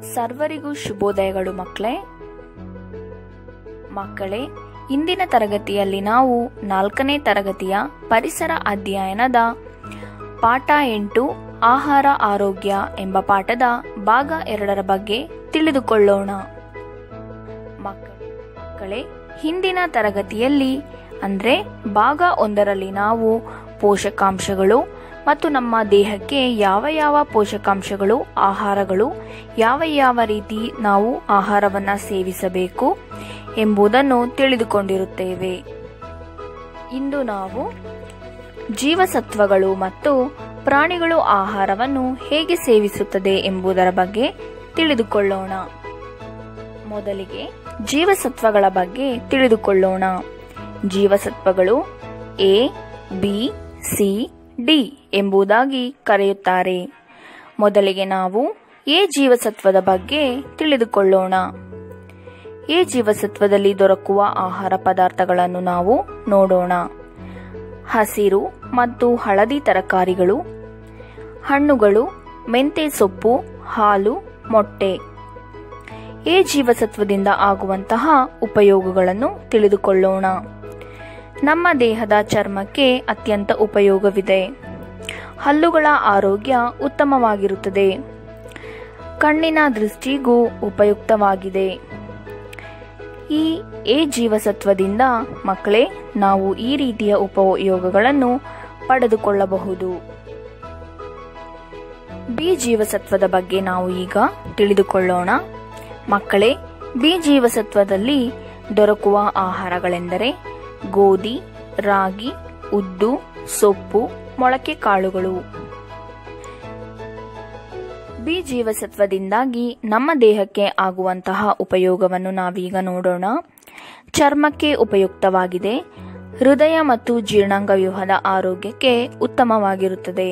ಸರ್ವರಿಗೂ ಶುಭೋದಯಗಳು ಮಕ್ಕಳೇ ಮಕ್ಕಳೇ ಇಂದಿನ ತರಗತಿಯಲ್ಲಿ ನಾವು ನಾಲ್ಕನೇ ತರಗತಿಯ ಪರಿಸರ ಅಧ್ಯಯನದ ಪಾಠ ಎಂಟು ಆಹಾರ ಆರೋಗ್ಯ ಎಂಬ ಪಾಠದ ಭಾಗ ಎರಡರ ಬಗ್ಗೆ ತಿಳಿದುಕೊಳ್ಳೋಣ ಮಕ್ಕ- ಮಕ್ಕಳೇ ಹಿಂದಿನ ತರಗತಿಯಲ್ಲಿ ಅಂದ್ರೆ ಭಾಗ ಒಂದರಲ್ಲಿ ನಾವು ಪೋಷಕಾಂಶಗಳು ಮತ್ತು ನಮ್ಮ ದೇಹಕ್ಕೆ ಯಾವ ಯಾವ ಪೋಷಕಾಂಶಗಳು ಆಹಾರಗಳು ಯಾವ ಯಾವ ರೀತಿ ನಾವು ಆಹಾರವನ್ನು ಸೇವಿಸಬೇಕು ಎಂಬುದನ್ನು ತಿಳಿದುಕೊಂಡಿರುತ್ತೇವೆ ಇಂದು ನಾವು ಜೀವಸತ್ವಗಳು ಮತ್ತು ಪ್ರಾಣಿಗಳು ಆಹಾರವನ್ನು ಹೇಗೆ ಸೇವಿಸುತ್ತದೆ ಎಂಬುದರ ಬಗ್ಗೆ ತಿಳಿದುಕೊಳ್ಳೋಣ ಮೊದಲಿಗೆ ಜೀವಸತ್ವಗಳ ಬಗ್ಗೆ ತಿಳಿದುಕೊಳ್ಳೋಣ ಜೀವಸತ್ವಗಳು ಎ ಬಿ ಸಿ ಡಿ ಎಂಬುದಾಗಿ ಕರೆಯುತ್ತಾರೆ ಮೊದಲಿಗೆ ನಾವು ಎ ಜೀವಸತ್ವದ ಬಗ್ಗೆ ತಿಳಿದುಕೊಳ್ಳೋಣ ಎ ಜೀವಸತ್ವದಲ್ಲಿ ದೊರಕುವ ಆಹಾರ ಪದಾರ್ಥಗಳನ್ನು ನಾವು ನೋಡೋಣ ಹಸಿರು ಮತ್ತು ಹಳದಿ ತರಕಾರಿಗಳು ಹಣ್ಣುಗಳು ಮೆಂತೆ ಸೊಪ್ಪು ಹಾಲು ಮೊಟ್ಟೆ ಎ ಜೀವಸತ್ವದಿಂದ ಆಗುವಂತಹ ಉಪಯೋಗಗಳನ್ನು ತಿಳಿದುಕೊಳ್ಳೋಣ ನಮ್ಮ ದೇಹದ ಚರ್ಮಕ್ಕೆ ಅತ್ಯಂತ ಉಪಯೋಗವಿದೆ ಹಲ್ಲುಗಳ ಆರೋಗ್ಯ ಉತ್ತಮವಾಗಿರುತ್ತದೆ ಕಣ್ಣಿನ ದೃಷ್ಟಿಗೂ ಉಪಯುಕ್ತವಾಗಿದೆ ಈ ಎ ಜೀವಸತ್ವದಿಂದ ಮಕ್ಕಳೇ ನಾವು ಈ ರೀತಿಯ ಉಪಯೋಗಗಳನ್ನು ಪಡೆದುಕೊಳ್ಳಬಹುದು ಬಿ ಜೀವಸತ್ವದ ಬಗ್ಗೆ ನಾವು ಈಗ ತಿಳಿದುಕೊಳ್ಳೋಣ ಮಕ್ಕಳೇ ಬಿ ಜೀವಸತ್ವದಲ್ಲಿ ದೊರಕುವ ಆಹಾರಗಳೆಂದರೆ ಗೋಧಿ ರಾಗಿ ಉದ್ದು ಸೊಪ್ಪು ಮೊಳಕೆ ಕಾಳುಗಳು ಬಿ ಜೀವಸತ್ವದಿಂದಾಗಿ ನಮ್ಮ ದೇಹಕ್ಕೆ ಆಗುವಂತಹ ಉಪಯೋಗವನ್ನು ನಾವೀಗ ನೋಡೋಣ ಚರ್ಮಕ್ಕೆ ಉಪಯುಕ್ತವಾಗಿದೆ ಹೃದಯ ಮತ್ತು ಜೀರ್ಣಾಂಗ ವ್ಯೂಹದ ಆರೋಗ್ಯಕ್ಕೆ ಉತ್ತಮವಾಗಿರುತ್ತದೆ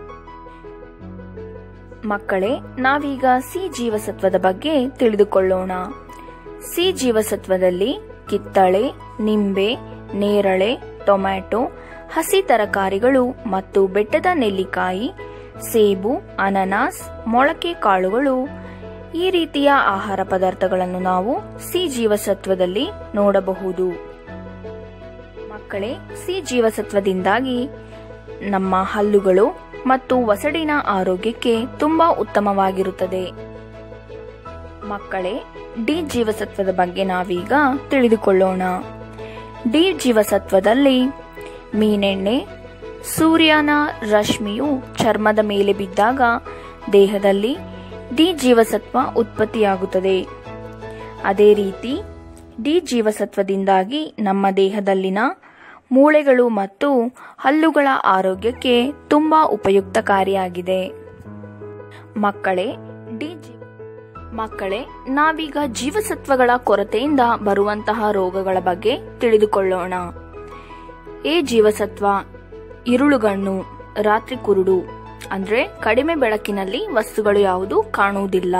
ಮಕ್ಕಳೇ ನಾವೀಗ ಸಿ ಜೀವಸತ್ವದ ಬಗ್ಗೆ ತಿಳಿದುಕೊಳ್ಳೋಣ ಸಿ ಜೀವಸತ್ವದಲ್ಲಿ ಕಿತ್ತಳೆ ನಿಂಬೆ ನೇರಳೆ ಟೊಮ್ಯಾಟೊ ಹಸಿ ತರಕಾರಿಗಳು ಮತ್ತು ಬೆಟ್ಟದ ನೆಲ್ಲಿಕಾಯಿ ಸೇಬು ಅನನಾಸ್ ಮೊಳಕೆ ಕಾಳುಗಳು ಈ ರೀತಿಯ ಆಹಾರ ಪದಾರ್ಥಗಳನ್ನು ನಾವು ಸಿ ಜೀವಸತ್ವದಲ್ಲಿ ನೋಡಬಹುದು ಮಕ್ಕಳೇ ಸಿ ಜೀವಸತ್ವದಿಂದಾಗಿ ನಮ್ಮ ಹಲ್ಲುಗಳು ಮತ್ತು ವಸಡಿನ ಆರೋಗ್ಯಕ್ಕೆ ತುಂಬಾ ಉತ್ತಮವಾಗಿರುತ್ತದೆ ಮಕ್ಕಳೇ ಡಿ ಜೀವಸತ್ವದ ಬಗ್ಗೆ ನಾವೀಗ ತಿಳಿದುಕೊಳ್ಳೋಣ ಡಿ ಜೀವಸತ್ವದಲ್ಲಿ ಮೀನೆಣ್ಣೆ ಸೂರ್ಯನ ರಶ್ಮಿಯು ಚರ್ಮದ ಮೇಲೆ ಬಿದ್ದಾಗ ದೇಹದಲ್ಲಿ ಡಿ ಜೀವಸತ್ವ ಉತ್ಪತ್ತಿಯಾಗುತ್ತದೆ ಅದೇ ರೀತಿ ಡಿ ಜೀವಸತ್ವದಿಂದಾಗಿ ನಮ್ಮ ದೇಹದಲ್ಲಿನ ಮೂಳೆಗಳು ಮತ್ತು ಹಲ್ಲುಗಳ ಆರೋಗ್ಯಕ್ಕೆ ತುಂಬಾ ಉಪಯುಕ್ತಕಾರಿಯಾಗಿದೆ ಮಕ್ಕಳೇ ಡಿ ಜೀವ ಮಕ್ಕಳೇ ನಾವೀಗ ಜೀವಸತ್ವಗಳ ಕೊರತೆಯಿಂದ ಬರುವಂತಹ ರೋಗಗಳ ಬಗ್ಗೆ ತಿಳಿದುಕೊಳ್ಳೋಣ ಎ ಜೀವಸತ್ವ ಇರುಳುಗಣ್ಣು ರಾತ್ರಿ ಕುರುಡು ಅಂದ್ರೆ ಕಡಿಮೆ ಬೆಳಕಿನಲ್ಲಿ ವಸ್ತುಗಳು ಯಾವುದು ಕಾಣುವುದಿಲ್ಲ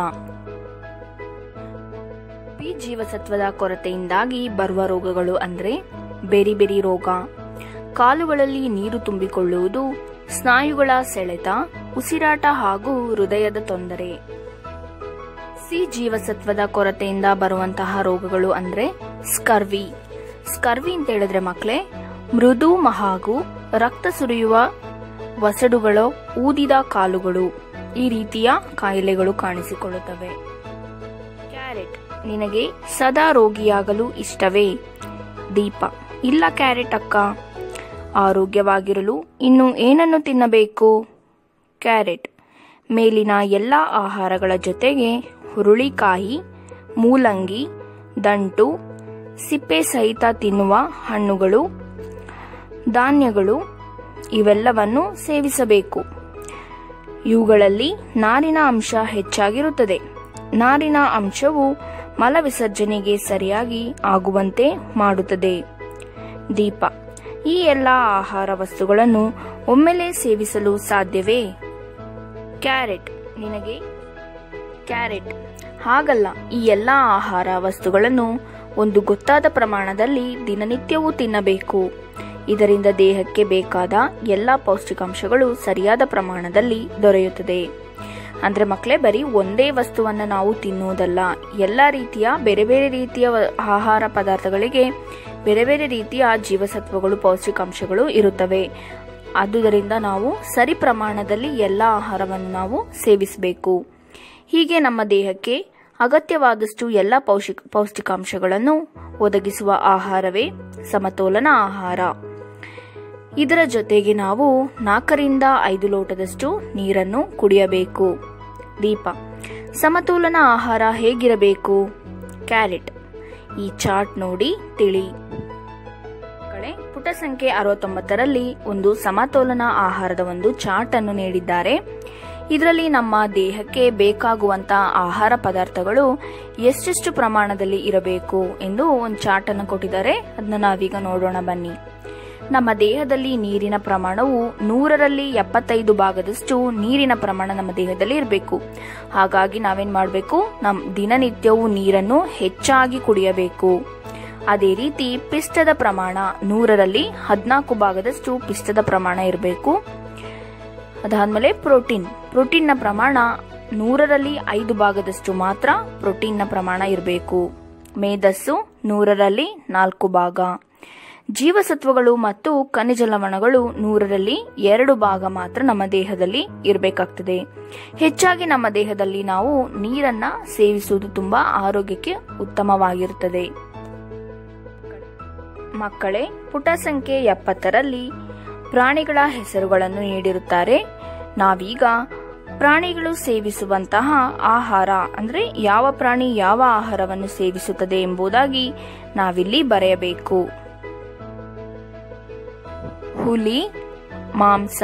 ಬಿ ಜೀವಸತ್ವದ ಕೊರತೆಯಿಂದಾಗಿ ಬರುವ ರೋಗಗಳು ಅಂದ್ರೆ ಬೆರಿ ಬೆರಿ ರೋಗ ಕಾಲುಗಳಲ್ಲಿ ನೀರು ತುಂಬಿಕೊಳ್ಳುವುದು ಸ್ನಾಯುಗಳ ಸೆಳೆತ ಉಸಿರಾಟ ಹಾಗೂ ಹೃದಯದ ತೊಂದರೆ ಸಿ ಜೀವಸತ್ವದ ಕೊರತೆಯಿಂದ ಬರುವಂತಹ ರೋಗಗಳು ಅಂದ್ರೆ ಸ್ಕರ್ವಿ ಸ್ಕರ್ವಿ ಅಂತ ಹೇಳಿದ್ರೆ ಮಕ್ಕಳೇ ಮೃದು ಹಾಗೂ ರಕ್ತ ಸುರಿಯುವ ವಸಡುಗಳು ಊದಿದ ಕಾಲುಗಳು ಈ ರೀತಿಯ ಕಾಯಿಲೆಗಳು ಕಾಣಿಸಿಕೊಳ್ಳುತ್ತವೆ ಕ್ಯಾರೆಟ್ ನಿನಗೆ ಸದಾ ರೋಗಿಯಾಗಲು ಇಷ್ಟವೇ ದೀಪ ಇಲ್ಲ ಕ್ಯಾರೆಟ್ ಅಕ್ಕ ಆರೋಗ್ಯವಾಗಿರಲು ಇನ್ನು ಏನನ್ನು ತಿನ್ನಬೇಕು ಕ್ಯಾರೆಟ್ ಮೇಲಿನ ಎಲ್ಲ ಆಹಾರಗಳ ಜೊತೆಗೆ ಹುರುಳಿಕಾಯಿ ಮೂಲಂಗಿ ದಂಟು ಸಿಪ್ಪೆ ಸಹಿತ ತಿನ್ನುವ ಹಣ್ಣುಗಳು ಧಾನ್ಯಗಳು ಇವೆಲ್ಲವನ್ನು ಸೇವಿಸಬೇಕು ಇವುಗಳಲ್ಲಿ ನಾರಿನ ಅಂಶ ಹೆಚ್ಚಾಗಿರುತ್ತದೆ ನಾರಿನ ಅಂಶವು ಮಲವಿಸರ್ಜನೆಗೆ ಸರಿಯಾಗಿ ಆಗುವಂತೆ ಮಾಡುತ್ತದೆ ದೀಪ ಈ ಎಲ್ಲ ಆಹಾರ ವಸ್ತುಗಳನ್ನು ಒಮ್ಮೆಲೆ ಸೇವಿಸಲು ಸಾಧ್ಯವೇ ಕ್ಯಾರೆಟ್ ನಿನಗೆ ಕ್ಯಾರೆಟ್ ಹಾಗಲ್ಲ ಈ ಎಲ್ಲ ಆಹಾರ ವಸ್ತುಗಳನ್ನು ಒಂದು ಗೊತ್ತಾದ ಪ್ರಮಾಣದಲ್ಲಿ ದಿನನಿತ್ಯವೂ ತಿನ್ನಬೇಕು ಇದರಿಂದ ದೇಹಕ್ಕೆ ಬೇಕಾದ ಎಲ್ಲ ಪೌಷ್ಟಿಕಾಂಶಗಳು ಸರಿಯಾದ ಪ್ರಮಾಣದಲ್ಲಿ ದೊರೆಯುತ್ತದೆ ಅಂದ್ರೆ ಮಕ್ಕಳೇ ಬರೀ ಒಂದೇ ವಸ್ತುವನ್ನ ನಾವು ತಿನ್ನುವುದಲ್ಲ ಎಲ್ಲ ರೀತಿಯ ಬೇರೆ ಬೇರೆ ರೀತಿಯ ವ- ಆಹಾರ ಪದಾರ್ಥಗಳಿಗೆ ಬೇರೆ ಬೇರೆ ರೀತಿಯ ಜೀವಸತ್ವಗಳು ಪೌಷ್ಟಿಕಾಂಶಗಳು ಇರುತ್ತವೆ ಆದುದರಿಂದ ನಾವು ಸರಿ ಪ್ರಮಾಣದಲ್ಲಿ ಎಲ್ಲ ಆಹಾರವನ್ನು ನಾವು ಸೇವಿಸಬೇಕು ಹೀಗೆ ನಮ್ಮ ದೇಹಕ್ಕೆ ಅಗತ್ಯವಾದಷ್ಟು ಎಲ್ಲ ಪೌಷ್ಟಿಕ ಪೌಷ್ಟಿಕಾಂಶಗಳನ್ನು ಒದಗಿಸುವ ಆಹಾರವೇ ಸಮತೋಲನ ಆಹಾರ ಇದರ ಜೊತೆಗೆ ನಾವು ನಾಲ್ಕರಿಂದ ಐದು ಲೋಟದಷ್ಟು ನೀರನ್ನು ಕುಡಿಯಬೇಕು ದೀಪ ಸಮತೋಲನ ಆಹಾರ ಹೇಗಿರಬೇಕು ಕ್ಯಾರೆಟ್ ಈ ಚಾರ್ಟ್ ನೋಡಿ ತಿಳಿ ಮಕ್ಕಳೇ, ಪುಟ ಸಂಖ್ಯೆ ಅರವತ್ತೊಂಬತ್ತರಲ್ಲಿ ಒಂದು ಸಮತೋಲನ ಆಹಾರದ ಒಂದು ಚಾರ್ಟ್ ಅನ್ನು ನೀಡಿದ್ದಾರೆ ಇದರಲ್ಲಿ ನಮ್ಮ ದೇಹಕ್ಕೆ ಬೇಕಾಗುವಂತ ಆಹಾರ ಪದಾರ್ಥಗಳು ಎಷ್ಟೆಷ್ಟು ಪ್ರಮಾಣದಲ್ಲಿ ಇರಬೇಕು ಎಂದು ಒಂದು ಚಾರ್ಟ್ ಅನ್ನು ಕೊಟ್ಟಿದ್ದಾರೆ ಅದನ್ನ ನಾವೀಗ ನೋಡೋಣ ಬನ್ನಿ ನಮ್ಮ ದೇಹದಲ್ಲಿ ನೀರಿನ ಪ್ರಮಾಣವು ನೂರರಲ್ಲಿ ಎಪ್ಪತ್ತೈದು ಭಾಗದಷ್ಟು ನೀರಿನ ಪ್ರಮಾಣ ನಮ್ಮ ದೇಹದಲ್ಲಿ ಇರಬೇಕು ಹಾಗಾಗಿ ನಾವೇನ್ ಮಾಡಬೇಕು ನಮ್ ದಿನನಿತ್ಯವೂ ನೀರನ್ನು ಹೆಚ್ಚಾಗಿ ಕುಡಿಯಬೇಕು ಅದೇ ರೀತಿ ಪಿಷ್ಟದ ಪ್ರಮಾಣ ನೂರರಲ್ಲಿ ಹದಿನಾಲ್ಕು ಭಾಗದಷ್ಟು ಪಿಷ್ಟದ ಪ್ರಮಾಣ ಇರಬೇಕು ಅದಾದ್ಮೇಲೆ ಪ್ರೋಟೀನ್ ಪ್ರೋಟೀನ್ನ ಪ್ರಮಾಣ ನೂರರಲ್ಲಿ ಐದು ಭಾಗದಷ್ಟು ಮಾತ್ರ ಪ್ರೋಟೀನ್ನ ಪ್ರಮಾಣ ಇರಬೇಕು ಮೇಧಸ್ಸು ನೂರರಲ್ಲಿ ನಾಲ್ಕು ಭಾಗ ಜೀವಸತ್ವಗಳು ಮತ್ತು ಖನಿಜ ಲವಣಗಳು ನೂರರಲ್ಲಿ ಎರಡು ಭಾಗ ಮಾತ್ರ ನಮ್ಮ ದೇಹದಲ್ಲಿ ಇರಬೇಕಾಗ್ತದೆ ಹೆಚ್ಚಾಗಿ ನಮ್ಮ ದೇಹದಲ್ಲಿ ನಾವು ನೀರನ್ನ ಸೇವಿಸುವುದು ತುಂಬಾ ಆರೋಗ್ಯಕ್ಕೆ ಉತ್ತಮವಾಗಿರುತ್ತದೆ ಮಕ್ಕಳೇ ಪುಟ ಸಂಖ್ಯೆ ಎಪ್ಪತ್ತರಲ್ಲಿ ಪ್ರಾಣಿಗಳ ಹೆಸರುಗಳನ್ನು ನೀಡಿರುತ್ತಾರೆ ನಾವೀಗ ಪ್ರಾಣಿಗಳು ಸೇವಿಸುವಂತಹ ಆಹಾರ ಅಂದ್ರೆ ಯಾವ ಪ್ರಾಣಿ ಯಾವ ಆಹಾರವನ್ನು ಸೇವಿಸುತ್ತದೆ ಎಂಬುದಾಗಿ ನಾವಿಲ್ಲಿ ಬರೆಯಬೇಕು ಹುಲಿ ಮಾಂಸ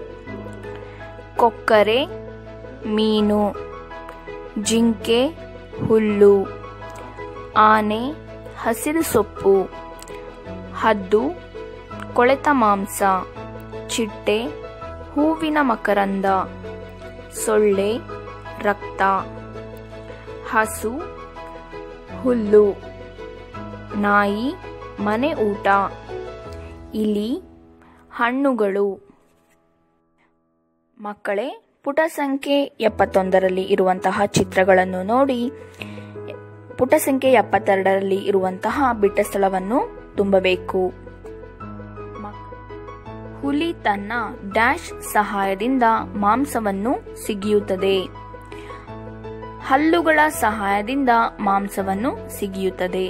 ಕೊಕ್ಕರೆ ಮೀನು ಜಿಂಕೆ ಹುಲ್ಲು ಆನೆ ಹಸಿರು ಸೊಪ್ಪು ಹದ್ದು ಕೊಳೆತ ಮಾಂಸ ಚಿಟ್ಟೆ ಹೂವಿನ ಮಕರಂದ ಸೊಳ್ಳೆ ರಕ್ತ ಹಸು ಹುಲ್ಲು ನಾಯಿ ಮನೆ ಊಟ ಇಲಿ ಹಣ್ಣುಗಳು ಮಕ್ಕಳೇ ಪುಟ ಸಂಖ್ಯೆ ಎಪ್ಪತ್ತೊಂದರಲ್ಲಿ ಇರುವಂತಹ ಚಿತ್ರಗಳನ್ನು ನೋಡಿ ಪುಟ ಸಂಖ್ಯೆ ಎಪ್ಪತ್ತೆರಡರಲ್ಲಿ ಇರುವಂತಹ ಬಿಟ್ಟ ಸ್ಥಳವನ್ನು ತುಂಬಬೇಕು ಮಕ್- ಹುಲಿ ತನ್ನ ಡ್ಯಾಶ್ ಸಹಾಯದಿಂದ ಮಾಂಸವನ್ನು ಸಿಗಿಯುತ್ತದೆ ಹಲ್ಲುಗಳ ಸಹಾಯದಿಂದ ಮಾಂಸವನ್ನು ಸಿಗಿಯುತ್ತದೆ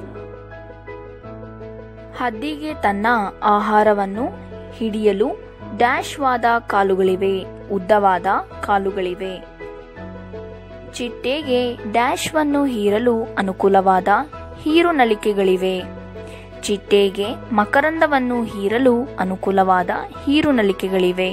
ಹದ್ದಿಗೆ ತನ್ನ ಆಹಾರವನ್ನು ಹಿಡಿಯಲು ಡ್ಯಾಶ್ವಾದ ಕಾಲುಗಳಿವೆ ಉದ್ದವಾದ ಕಾಲುಗಳಿವೆ ಚಿಟ್ಟೆಗೆ ಡ್ಯಾಶ್ವನ್ನು ಹೀರಲು ಅನುಕೂಲವಾದ ಹೀರುನಳಿಕೆಗಳಿವೆ ಚಿಟ್ಟೆಗೆ ಮಕರಂದವನ್ನು ಹೀರಲು ಅನುಕೂಲವಾದ ಹೀರುನಳಿಕೆಗಳಿವೆ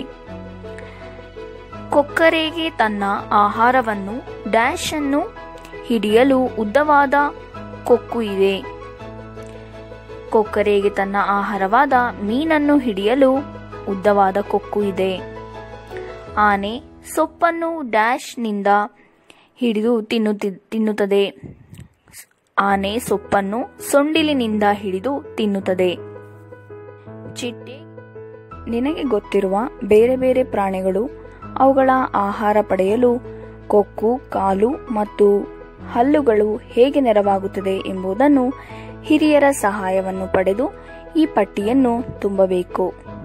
ಕೊಕ್ಕರೆಗೆ ತನ್ನ ಆಹಾರವನ್ನು ಡ್ಯಾಶ್ ಅನ್ನು ಹಿಡಿಯಲು ಉದ್ದವಾದ ಕೊಕ್ಕು ಇದೆ ಕೊಕ್ಕರೆಗೆ ತನ್ನ ಆಹಾರವಾದ ಮೀನನ್ನು ಹಿಡಿಯಲು ಉದ್ದವಾದ ಕೊಕ್ಕು ಇದೆ ಆನೆ ಸೊಪ್ಪನ್ನು ಡ್ಯಾಶ್ನಿಂದ ಹಿಡಿದು ತಿನ್ನುತ್ತಿ ತಿನ್ನುತ್ತದೆ ಆನೆ ಸೊಪ್ಪನ್ನು ಸೊಂಡಿಲಿನಿಂದ ಹಿಡಿದು ತಿನ್ನುತ್ತದೆ ಚಿಟ್ಟೆ ನಿನಗೆ ಗೊತ್ತಿರುವ ಬೇರೆ ಬೇರೆ ಪ್ರಾಣಿಗಳು ಅವುಗಳ ಆಹಾರ ಪಡೆಯಲು ಕೊಕ್ಕು ಕಾಲು ಮತ್ತು ಹಲ್ಲುಗಳು ಹೇಗೆ ನೆರವಾಗುತ್ತದೆ ಎಂಬುದನ್ನು ಹಿರಿಯರ ಸಹಾಯವನ್ನು ಪಡೆದು ಈ ಪಟ್ಟಿಯನ್ನು ತುಂಬಬೇಕು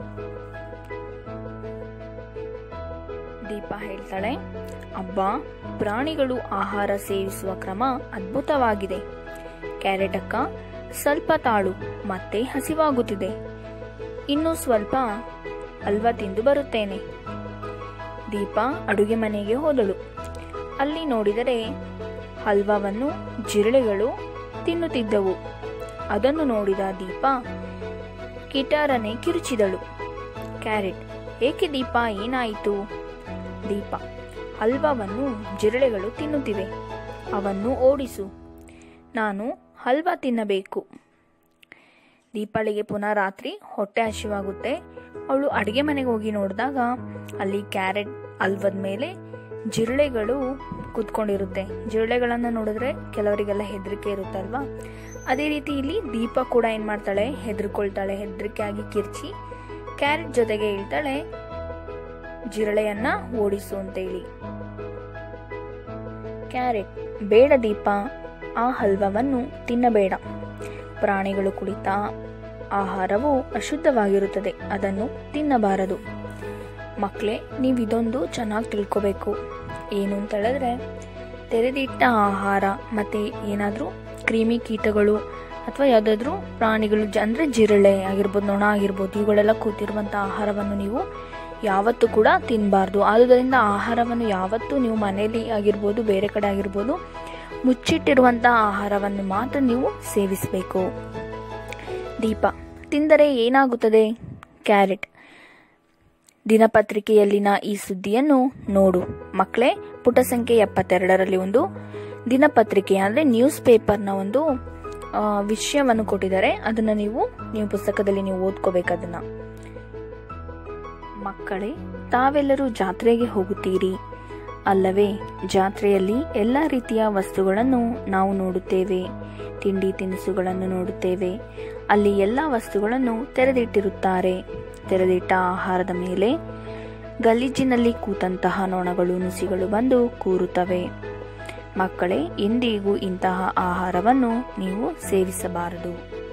ದೀಪ ಹೇಳ್ತಾಳೆ ಅಬ್ಬ ಪ್ರಾಣಿಗಳು ಆಹಾರ ಸೇವಿಸುವ ಕ್ರಮ ಅದ್ಭುತವಾಗಿದೆ ಕ್ಯಾರೆಟ್ ಅಕ್ಕ ಸ್ವಲ್ಪ ತಾಳು ಮತ್ತೆ ಹಸಿವಾಗುತ್ತಿದೆ ಇನ್ನು ಸ್ವಲ್ಪ ಹಲ್ವಾ ತಿಂದು ಬರುತ್ತೇನೆ ದೀಪ ಅಡುಗೆ ಮನೆಗೆ ಹೋದಳು ಅಲ್ಲಿ ನೋಡಿದರೆ ಹಲ್ವಾವನ್ನು ಜಿರಳೆಗಳು ತಿನ್ನುತ್ತಿದ್ದವು ಅದನ್ನು ನೋಡಿದ ದೀಪ ಕಿಟಾರನೆ ಕಿರುಚಿದಳು ಕ್ಯಾರೆಟ್ ಏಕೆ ದೀಪ ಏನಾಯಿತು ದೀಪ ಹಲ್ವಾವನ್ನು ಜಿರಳೆಗಳು ತಿನ್ನುತ್ತಿವೆ ಅವನ್ನು ಓಡಿಸು ನಾನು ಹಲ್ವಾ ತಿನ್ನಬೇಕು ದೀಪಾಳಿಗೆ ಪುನಃ ರಾತ್ರಿ ಹೊಟ್ಟೆ ಹಸಿವಾಗುತ್ತೆ ಅವಳು ಅಡುಗೆ ಮನೆಗೆ ಹೋಗಿ ನೋಡಿದಾಗ ಅಲ್ಲಿ ಕ್ಯಾರೆಟ್ ಹಲ್ವದ ಮೇಲೆ ಜಿರಳೆಗಳು ಕುತ್ಕೊಂಡಿರುತ್ತೆ ಜಿರಳೆಗಳನ್ನು ನೋಡಿದ್ರೆ ಕೆಲವರಿಗೆಲ್ಲ ಹೆದರಿಕೆ ಇರುತ್ತೆ ಅಲ್ವಾ ಅದೇ ರೀತಿ ಇಲ್ಲಿ ದೀಪ ಕೂಡ ಏನ್ ಮಾಡ್ತಾಳೆ ಹೆದರ್ಕೊಳ್ತಾಳೆ ಹೆದರಿಕೆ ಆಗಿ ಕಿರ್ಚಿ ಕ್ಯಾರೆಟ್ ಜೊತೆಗೆ ಹೇಳ್ತಾಳೆ ಜಿರಳೆಯನ್ನ ಓಡಿಸು ಅಂತೇಳಿ ಕ್ಯಾರೆಟ್ ಬೇಡ ದೀಪ ಆ ಹಲ್ವವನ್ನು ತಿನ್ನಬೇಡ ಪ್ರಾಣಿಗಳು ಕುಳಿತ ಆಹಾರವು ಅಶುದ್ಧವಾಗಿರುತ್ತದೆ ಅದನ್ನು ತಿನ್ನಬಾರದು ಮಕ್ಕಳೇ ನೀವು ಇದೊಂದು ಚೆನ್ನಾಗಿ ತಿಳ್ಕೊಬೇಕು ಏನು ಅಂತ ಹೇಳಿದ್ರೆ ತೆರೆದಿಟ್ಟ ಆಹಾರ ಮತ್ತು ಏನಾದರೂ ಕ್ರಿಮಿ ಕೀಟಗಳು ಅಥವಾ ಯಾವುದಾದ್ರೂ ಪ್ರಾಣಿಗಳು ಜ ಅಂದರೆ ಜಿರಳೆ ಆಗಿರ್ಬೋದು ನೊಣ ಆಗಿರ್ಬೋದು ಇವುಗಳೆಲ್ಲ ಕೂತಿರುವಂಥ ಆಹಾರವನ್ನು ನೀವು ಯಾವತ್ತೂ ಕೂಡ ತಿನ್ನಬಾರ್ದು ಆದುದರಿಂದ ಆಹಾರವನ್ನು ಯಾವತ್ತೂ ನೀವು ಮನೆಯಲ್ಲಿ ಆಗಿರ್ಬೋದು ಬೇರೆ ಕಡೆ ಆಗಿರ್ಬೋದು ಮುಚ್ಚಿಟ್ಟಿರುವಂಥ ಆಹಾರವನ್ನು ಮಾತ್ರ ನೀವು ಸೇವಿಸಬೇಕು ದೀಪ ತಿಂದರೆ ಏನಾಗುತ್ತದೆ ಕ್ಯಾರೆಟ್ ದಿನಪತ್ರಿಕೆಯಲ್ಲಿನ ಈ ಸುದ್ದಿಯನ್ನು ನೋಡು ಮಕ್ಕಳೇ ಪುಟ ಸಂಖ್ಯೆ ಎಪ್ಪತ್ತೆರಡರಲ್ಲಿ ಒಂದು ದಿನಪತ್ರಿಕೆ ಅಂದರೆ ನ್ಯೂಸ್ ಪೇಪರ್ನ ಒಂದು ಆ, ವಿಷಯವನ್ನು ಕೊಟ್ಟಿದ್ದಾರೆ ಅದನ್ನು ನೀವು ನೀವು ಪುಸ್ತಕದಲ್ಲಿ ನೀವು ಓದ್ಕೋಬೇಕು ಅದನ್ನ ಮಕ್ಕಳೇ ತಾವೆಲ್ಲರೂ ಜಾತ್ರೆಗೆ ಹೋಗುತ್ತೀರಿ ಅಲ್ಲವೇ ಜಾತ್ರೆಯಲ್ಲಿ ಎಲ್ಲ ರೀತಿಯ ವಸ್ತುಗಳನ್ನು ನಾವು ನೋಡುತ್ತೇವೆ ತಿಂಡಿ ತಿನಿಸುಗಳನ್ನು ನೋಡುತ್ತೇವೆ ಅಲ್ಲಿ ಎಲ್ಲ ವಸ್ತುಗಳನ್ನು ತೆರೆದಿಟ್ಟಿರುತ್ತಾರೆ ತೆರೆದಿಟ್ಟ ಆಹಾರದ ಮೇಲೆ ಗಲೀಜಿನಲ್ಲಿ ಕೂತಂತಹ ನೊಣಗಳು ನುಸಿಗಳು ಬಂದು ಕೂರುತ್ತವೆ ಮಕ್ಕಳೇ ಎಂದಿಗೂ ಇಂತಹ ಆಹಾರವನ್ನು ನೀವು ಸೇವಿಸಬಾರದು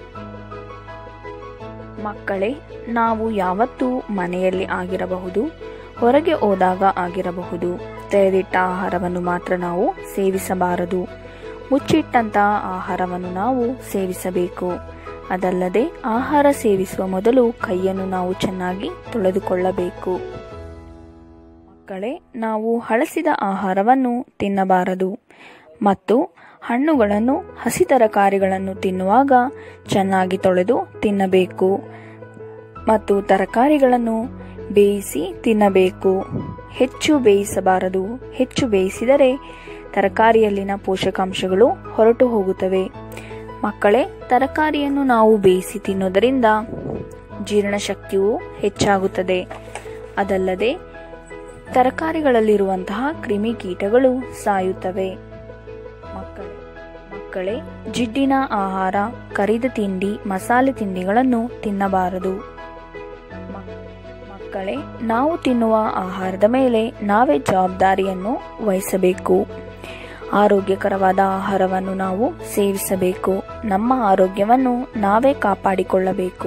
ಮಕ್ಕಳೇ ನಾವು ಯಾವತ್ತೂ ಮನೆಯಲ್ಲಿ ಆಗಿರಬಹುದು ಹೊರಗೆ ಹೋದಾಗ ಆಗಿರಬಹುದು ತೆರೆದಿಟ್ಟ ಆಹಾರವನ್ನು ಮಾತ್ರ ನಾವು ಸೇವಿಸಬಾರದು ಮುಚ್ಚಿಟ್ಟಂತಹ ಆಹಾರವನ್ನು ನಾವು ಸೇವಿಸಬೇಕು ಅದಲ್ಲದೆ ಆಹಾರ ಸೇವಿಸುವ ಮೊದಲು ಕೈಯನ್ನು ನಾವು ಚೆನ್ನಾಗಿ ತೊಳೆದುಕೊಳ್ಳಬೇಕು ಮಕ್ಕಳೇ ನಾವು ಹಳಸಿದ ಆಹಾರವನ್ನು ತಿನ್ನಬಾರದು ಮತ್ತು ಹಣ್ಣುಗಳನ್ನು ಹಸಿ ತರಕಾರಿಗಳನ್ನು ತಿನ್ನುವಾಗ ಚೆನ್ನಾಗಿ ತೊಳೆದು ತಿನ್ನಬೇಕು ಮತ್ತು ತರಕಾರಿಗಳನ್ನು ಬೇಯಿಸಿ ತಿನ್ನಬೇಕು ಹೆಚ್ಚು ಬೇಯಿಸಬಾರದು ಹೆಚ್ಚು ಬೇಯಿಸಿದರೆ ತರಕಾರಿಯಲ್ಲಿನ ಪೋಷಕಾಂಶಗಳು ಹೊರಟು ಹೋಗುತ್ತವೆ ಮಕ್ಕಳೇ ತರಕಾರಿಯನ್ನು ನಾವು ಬೇಯಿಸಿ ತಿನ್ನೋದರಿಂದ ಜೀರ್ಣಶಕ್ತಿಯು ಹೆಚ್ಚಾಗುತ್ತದೆ ಅದಲ್ಲದೆ ತರಕಾರಿಗಳಲ್ಲಿರುವಂತಹ ಕ್ರಿಮಿಕೀಟಗಳು ಸಾಯುತ್ತವೆ ಮಕ್ಕಳೇ ಮಕ್ಕಳೇ ಜಿಡ್ಡಿನ ಆಹಾರ ಕರಿದ ತಿಂಡಿ ಮಸಾಲೆ ತಿಂಡಿಗಳನ್ನು ತಿನ್ನಬಾರದು ಮಕ್- ಮಕ್ಕಳೇ ನಾವು ತಿನ್ನುವ ಆಹಾರದ ಮೇಲೆ ನಾವೇ ಜವಾಬ್ದಾರಿಯನ್ನು ವಹಿಸಬೇಕು ಆರೋಗ್ಯಕರವಾದ ಆಹಾರವನ್ನು ನಾವು ಸೇವಿಸಬೇಕು ನಮ್ಮ ಆರೋಗ್ಯವನ್ನು ನಾವೇ ಕಾಪಾಡಿಕೊಳ್ಳಬೇಕು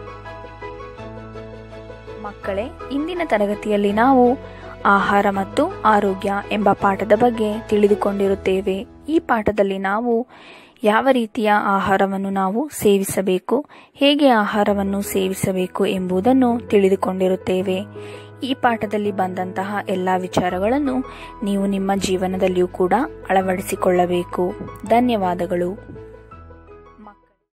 ಮಕ್ಕಳೇ ಇಂದಿನ ತರಗತಿಯಲ್ಲಿ ನಾವು ಆಹಾರ ಮತ್ತು ಆರೋಗ್ಯ ಎಂಬ ಪಾಠದ ಬಗ್ಗೆ ತಿಳಿದುಕೊಂಡಿರುತ್ತೇವೆ ಈ ಪಾಠದಲ್ಲಿ ನಾವು ಯಾವ ರೀತಿಯ ಆಹಾರವನ್ನು ನಾವು ಸೇವಿಸಬೇಕು ಹೇಗೆ ಆಹಾರವನ್ನು ಸೇವಿಸಬೇಕು ಎಂಬುದನ್ನು ತಿಳಿದುಕೊಂಡಿರುತ್ತೇವೆ ಈ ಪಾಠದಲ್ಲಿ ಬಂದಂತಹ ಎಲ್ಲ ವಿಚಾರಗಳನ್ನು ನೀವು ನಿಮ್ಮ ಜೀವನದಲ್ಲಿಯೂ ಕೂಡ ಅಳವಡಿಸಿಕೊಳ್ಳಬೇಕು ಧನ್ಯವಾದಗಳು